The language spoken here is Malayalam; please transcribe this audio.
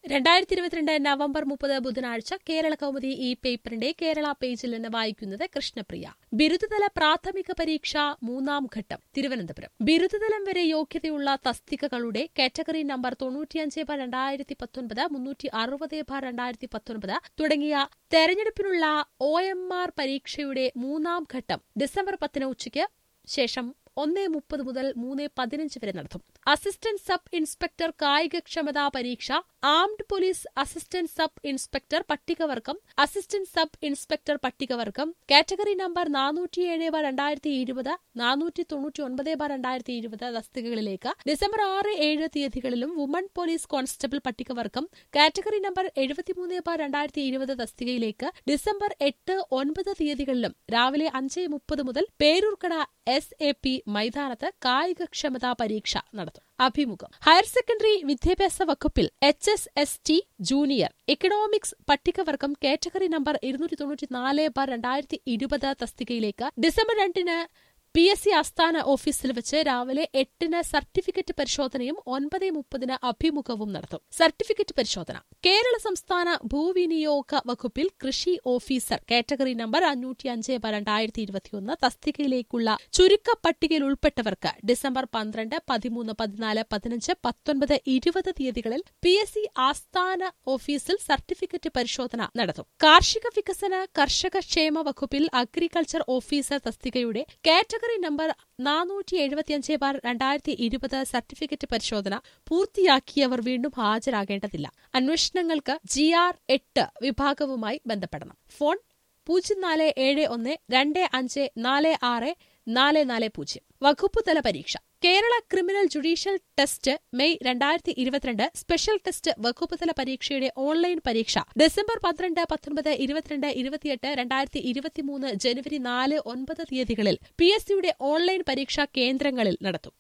രണ്ടായിരത്തി ഇരുപത്തിരണ്ട് നവംബർ മുപ്പത് ബുധനാഴ്ച കേരള കൗമുദി ഈ പേപ്പറിന്റെ കേരള പേജിൽ നിന്ന് വായിക്കുന്നത് കൃഷ്ണപ്രിയ ബിരുദതല പ്രാഥമിക പരീക്ഷ മൂന്നാം ഘട്ടം തിരുവനന്തപുരം ബിരുദതലം വരെ യോഗ്യതയുള്ള തസ്തികകളുടെ കാറ്റഗറി നമ്പർ തൊണ്ണൂറ്റിയഞ്ച് ബാർ രണ്ടായിരത്തി പത്തൊൻപത് മുന്നൂറ്റി അറുപത് ബാർ രണ്ടായിരത്തി പത്തൊൻപത് തുടങ്ങിയ തെരഞ്ഞെടുപ്പിനുള്ള ഒ എം ആർ പരീക്ഷയുടെ മൂന്നാം ഘട്ടം ഡിസംബർ പത്തിന് ഉച്ചയ്ക്ക് ശേഷം ഒന്ന് മുപ്പത് മുതൽ മൂന്ന് പതിനഞ്ച് വരെ നടത്തും അസിസ്റ്റന്റ് സബ് ഇൻസ്പെക്ടർ കായികക്ഷമതാ പരീക്ഷ armed police assistant sub inspector പട്ടികവർഗം അസിസ്റ്റന്റ് സബ് ഇൻസ്പെക്ടർ പട്ടികവർഗം കാറ്റഗറി നമ്പർ നാനൂറ്റിയേഴ് ബാർ രണ്ടായിരത്തി ഇരുപത് നാനൂറ്റി തൊണ്ണൂറ്റി ഒൻപത് ബാർ രണ്ടായിരത്തി ഇരുപത് തസ്തികകളിലേക്ക് ഡിസംബർ ആറ് ഏഴ് തീയതികളിലും വുമൺ പോലീസ് കോൺസ്റ്റബിൾ പട്ടികവർഗം കാറ്റഗറി നമ്പർ എഴുപത്തിമൂന്ന് ബാർ രണ്ടായിരത്തി ഇരുപത് തസ്തികയിലേക്ക് ഡിസംബർ എട്ട് ഒൻപത് തീയതികളിലും രാവിലെ അഞ്ച് മുപ്പത് മുതൽ പേരൂർക്കട എസ് എ പി മൈതാനത്ത് കായികക്ഷമതാ പരീക്ഷ നടത്തും അഭിമുഖം ഹയർ സെക്കൻഡറി വിദ്യാഭ്യാസ വകുപ്പിൽ H S S T junior economics പട്ടികവർഗം കാറ്റഗറി നമ്പർ ഇരുന്നൂറ്റി തൊണ്ണൂറ്റിനാല് ബാർ രണ്ടായിരത്തി ഇരുപത് തസ്തികയിലേക്ക് ഡിസംബർ രണ്ടിന് പി എസ് സി ആസ്ഥാന ഓഫീസിൽ വെച്ച് രാവിലെ എട്ടിന് സർട്ടിഫിക്കറ്റ് പരിശോധനയും ഒൻപത് മുപ്പതിന് അഭിമുഖവും നടത്തും സർട്ടിഫിക്കറ്റ് പരിശോധന കേരള സംസ്ഥാന ഭൂവിനിയോഗ വകുപ്പിൽ കൃഷി ഓഫീസർ കാറ്റഗറി നമ്പർ അഞ്ഞൂറ്റി അഞ്ച് രണ്ടായിരത്തി ഇരുപത്തിയൊന്ന് തസ്തികയിലേക്കുള്ള ചുരുക്ക പട്ടികയിൽ ഉൾപ്പെട്ടവർക്ക് ഡിസംബർ പന്ത്രണ്ട് പതിമൂന്ന് പതിനാല് പതിനഞ്ച് പത്തൊൻപത് ഇരുപത് തീയതികളിൽ പി എസ് സി ആസ്ഥാന ഓഫീസിൽ സർട്ടിഫിക്കറ്റ് പരിശോധന നടത്തും കാർഷിക വികസന കർഷക ക്ഷേമ വകുപ്പിൽ അഗ്രികൾച്ചർ ഓഫീസർ തസ്തികയുടെ കാറ്റഗറി നമ്പർ നാനൂറ്റി എഴുപത്തിയഞ്ച് ബാർ രണ്ടായിരത്തി ഇരുപത് സർട്ടിഫിക്കറ്റ് പരിശോധന പൂർത്തിയാക്കിയവർ വീണ്ടും ഹാജരാകേണ്ടതില്ല അന്വേഷണങ്ങൾക്ക് ജി ആർ എട്ട് വിഭാഗവുമായി ബന്ധപ്പെടണം ഫോൺ പൂജ്യം നാല് ഏഴ് ഒന്ന് രണ്ട് അഞ്ച് നാല് ആറ് നാല് നാല് പൂജ്യം വകുപ്പുതല പരീക്ഷ Kerala criminal judicial test May രണ്ടായിരത്തി ഇരുപത്തിരണ്ട് സ്പെഷ്യൽ ടെസ്റ്റ് വകുപ്പുതല പരീക്ഷയുടെ ഓൺലൈൻ പരീക്ഷ ഡിസംബർ പന്ത്രണ്ട് പത്തൊൻപത് ഇരുപത്തിരണ്ട് ഇരുപത്തിയെട്ട് രണ്ടായിരത്തി ഇരുപത്തിമൂന്ന് ജനുവരി നാല് ഒൻപത് തീയതികളിൽ പി എസ് സിയുടെ ഓൺലൈൻ പരീക്ഷാ കേന്ദ്രങ്ങളിൽ നടത്തും